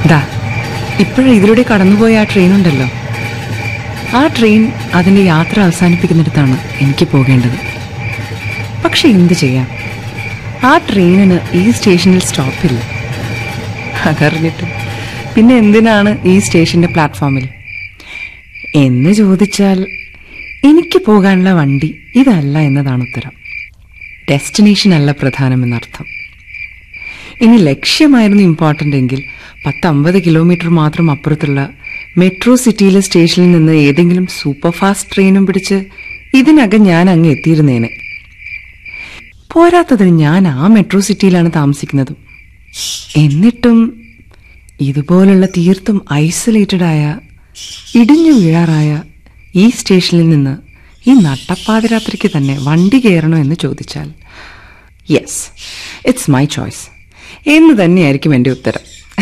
ദാ ഇപ്പോഴും ഇതിലൂടെ കടന്നുപോയ ആ ട്രെയിൻ ഉണ്ടല്ലോ ആ ട്രെയിൻ അതിൻ്റെ യാത്ര അവസാനിപ്പിക്കുന്നിടത്താണ് എനിക്ക് പോകേണ്ടത് പക്ഷെ എന്ത് ചെയ്യാം ആ ട്രെയിനിന് ഈ സ്റ്റേഷനിൽ സ്റ്റോപ്പില്ല അതറിഞ്ഞിട്ടും പിന്നെ എന്തിനാണ് ഈ സ്റ്റേഷന്റെ പ്ലാറ്റ്ഫോമിൽ എന്ന് ചോദിച്ചാൽ എനിക്ക് പോകാനുള്ള വണ്ടി ഇതല്ല എന്നതാണ് ഉത്തരം ഡെസ്റ്റിനേഷൻ അല്ല പ്രധാനമെന്നർത്ഥം ഇനി ലക്ഷ്യമായിരുന്നു ഇമ്പോർട്ടൻ്റ് എങ്കിൽ പത്തമ്പത് കിലോമീറ്റർ മാത്രം അപ്പുറത്തുള്ള മെട്രോ സിറ്റിയിലെ സ്റ്റേഷനിൽ നിന്ന് ഏതെങ്കിലും സൂപ്പർ ഫാസ്റ്റ് ട്രെയിനും പിടിച്ച് ഇതിനകം ഞാൻ അങ്ങ് എത്തിയിരുന്നേനെ പോരാത്തതിന് ഞാൻ ആ മെട്രോ സിറ്റിയിലാണ് താമസിക്കുന്നത് എന്നിട്ടും ഇതുപോലുള്ള തീർത്തും ഐസൊലേറ്റഡ് ആയ ഇടിഞ്ഞു വീഴാറായ ഈ സ്റ്റേഷനിൽ നിന്ന് ഈ നട്ടപ്പാതിരാത്രിക്ക് തന്നെ വണ്ടി കയറണോ എന്ന് ചോദിച്ചാൽ യെസ് ഇറ്റ്സ് മൈ ചോയ്സ് എന്ന് തന്നെയായിരിക്കും എൻ്റെ ഉത്തരം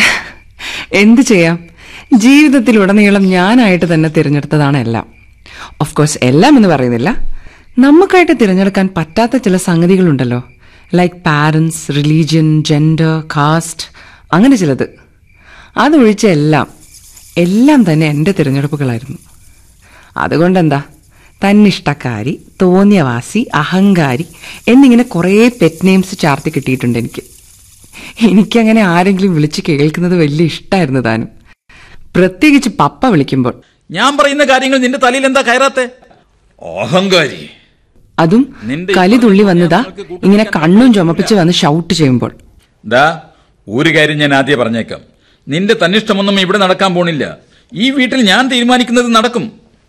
എന്തു ചെയ്യാം ജീവിതത്തിലുടനീളം ഞാനായിട്ട് തന്നെ തിരഞ്ഞെടുത്തതാണ് എല്ലാം ഓഫ് കോഴ്സ് എല്ലാം എന്ന് പറയുന്നില്ല നമുക്കായിട്ട് തിരഞ്ഞെടുക്കാൻ പറ്റാത്ത ചില സംഗതികളുണ്ടല്ലോ like parents religion gender caste അങ്ങനെ ചിലത് അതൊഴിച്ച എല്ലാം എല്ലാം തന്നെ എൻ്റെ തിരഞ്ഞെടുപ്പുകളായിരുന്നു അതുകൊണ്ടെന്താ തന്നിഷ്ടക്കാരി തോന്നിയവാസി അഹങ്കാരി എന്നിങ്ങനെ കുറേ പെറ്റ് നെയിംസ് ചാർത്തി കിട്ടിയിട്ടുണ്ട് എനിക്ക് എനിക്കങ്ങനെ ആരെങ്കിലും വിളിച്ച് കേൾക്കുന്നത് വലിയ ഇഷ്ടമായിരുന്നു താനും പ്രത്യേകിച്ച് പപ്പ വിളിക്കുമ്പോൾ ഞാൻ പറയുന്ന കാര്യങ്ങൾ നിന്റെ തലയിൽ എന്താ കയറാത്തെ അഹങ്കാരി അതും നിന്റെ ഈ കലി തുള്ളി വന്നതാ ഞങ്ങൾക്ക് കൂട്ടു ഇങ്ങനെ നിൽക്കാൻ കണ്ണും ചുമപ്പിച്ച് വന്ന് ഷൗട്ട് ചെയ്യുമ്പോൾ ദാ ഒരു കാര്യം ഞാൻ ആദ്യം പറഞ്ഞേക്കാം നിന്റെ തന്നിഷ്ടമൊന്നും ഇവിടെ നടക്കാൻ പോണില്ല ഈ വീട്ടിൽ ഞാൻ തീരുമാനിക്കുന്നത് നടക്കും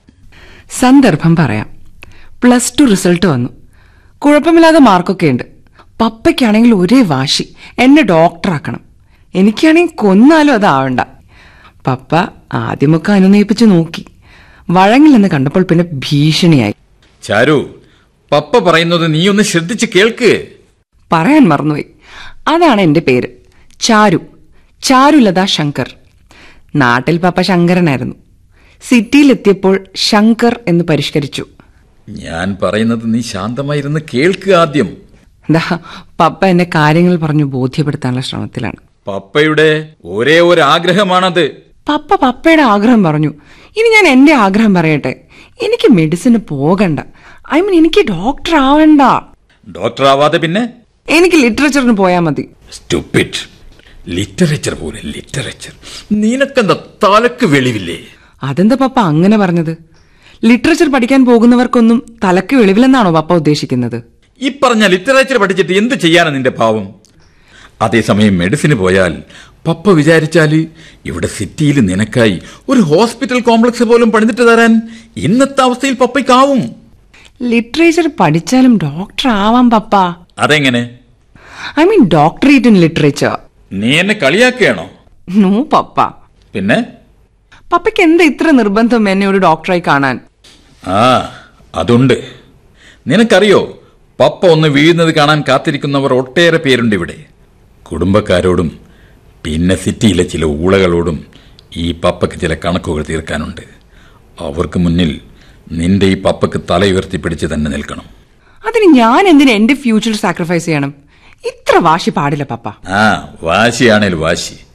സന്ദർഭം പറയാം പ്ലസ് ടു റിസൾട്ട് വന്നു കുഴപ്പമില്ലാതെ മാർക്കൊക്കെ ഉണ്ട് പപ്പയ്ക്കാണെങ്കിൽ ഒരേ വാശി എന്നെ ഡോക്ടറാക്കണം എനിക്കാണെങ്കിൽ കൊന്നാലും അതാവണ്ട പപ്പ ആദ്യമൊക്കെ അനുനയിപ്പിച്ച് നോക്കി വഴങ്ങില്ലെന്ന് കണ്ടപ്പോൾ പിന്നെ ഭീഷണിയായി ചാരു പപ്പ പറയുന്നത് നീ ഒന്ന് ശ്രദ്ധിച്ച് കേൾക്ക് പറയാൻ മറന്നുപോയി അതാണ് എന്റെ പേര് ചാരു ചാരുലത ശങ്കർ നാട്ടിൽ പപ്പ ശങ്കരനായിരുന്നു സിറ്റിയിലെത്തിയപ്പോൾ ശങ്കർ എന്ന് പരിഷ്കരിച്ചു ഞാൻ പറയുന്നത് നീ ശാന്തമായിരുന്ന് കേൾക്ക് ആദ്യം ദാ പപ്പ എന്നെ കാര്യങ്ങൾ പറഞ്ഞു ബോധ്യപ്പെടുത്താനുള്ള ശ്രമത്തിലാണ് പപ്പയുടെ ഒരേ ഒരു ആഗ്രഹമാണത് പപ്പ പപ്പയുടെ ആഗ്രഹം പറഞ്ഞു ഇനി ഞാൻ എന്റെ ആഗ്രഹം പറയട്ടെ എനിക്ക് മെഡിസിന് പോകണ്ട ഐ മീൻ എനിക്ക് ഡോക്ടർ ആവണ്ട ഡോക്ടർ ആവാതെ പിന്നെ എനിക്ക് ലിറ്ററേച്ചറിന് പോയാൽ മതി സ്റ്റുപ്പിറ്റ് ലിറ്ററേച്ചർ പോലെ ലിറ്ററേച്ചർ നിനക്കെന്താ തലക്ക് വെളിവില്ലേ അതെന്താ പപ്പ അങ്ങനെ പറഞ്ഞത് ലിറ്ററേച്ചർ പഠിക്കാൻ പോകുന്നവർക്കൊന്നും തലക്ക് വെളിവിലെന്നാണോ പപ്പ ഉദ്ദേശിക്കുന്നത് ഈ പറഞ്ഞ ലിറ്ററേച്ചർ പഠിച്ചിട്ട് എന്ത് ചെയ്യാനാ നിന്റെ ഭാവം അതേസമയം മെഡിസിന് പോയാൽ പപ്പ വിചാരിച്ചാല് ഇവിടെ സിറ്റിയിൽ നിനക്കായി ഒരു ഹോസ്പിറ്റൽ കോംപ്ലക്സ് പോലും പണിതിട്ട് തരാൻ ഇന്നത്തെ അവസ്ഥയിൽ പപ്പയ്ക്കാവും ലിറ്ററേച്ചർ പഠിച്ചാലും ഡോക്ടർ ആവാം പപ്പ അതെങ്ങനെ I mean doctorate in literature നീ എന്നെ കളിയാക്കുകയാണോ നോ പപ്പ പിന്നെ പപ്പയ്ക്ക് എന്താ ഇത്ര നിർബന്ധം എന്നെ ഒരു ഡോക്ടറായി കാണാൻ ആ അതുണ്ട് നിനക്കറിയോ പപ്പ ഒന്ന് വീഴുന്നത് കാണാൻ കാത്തിരിക്കുന്നവർ ഒട്ടേറെ പേരുണ്ട് ഇവിടെ കുടുംബക്കാരോടും പിന്നെ സിറ്റിയിലെ ചില ഊളകളോടും ഈ പപ്പയ്ക്ക് ചില കണക്കുകൾ തീർക്കാനുണ്ട് അവർക്ക് മുന്നിൽ നിന്റെ ഈ പപ്പയ്ക്ക് തലയുയർത്തി പിടിച്ച് തന്നെ നിൽക്കണം അതിന് ഞാൻ എന്തിനു എന്റെ ഫ്യൂച്ചർ സാക്രിഫൈസ് ചെയ്യണം ഇത്ര വാശി പാടില്ല പപ്പ ആ വാശിയാണേൽ വാശി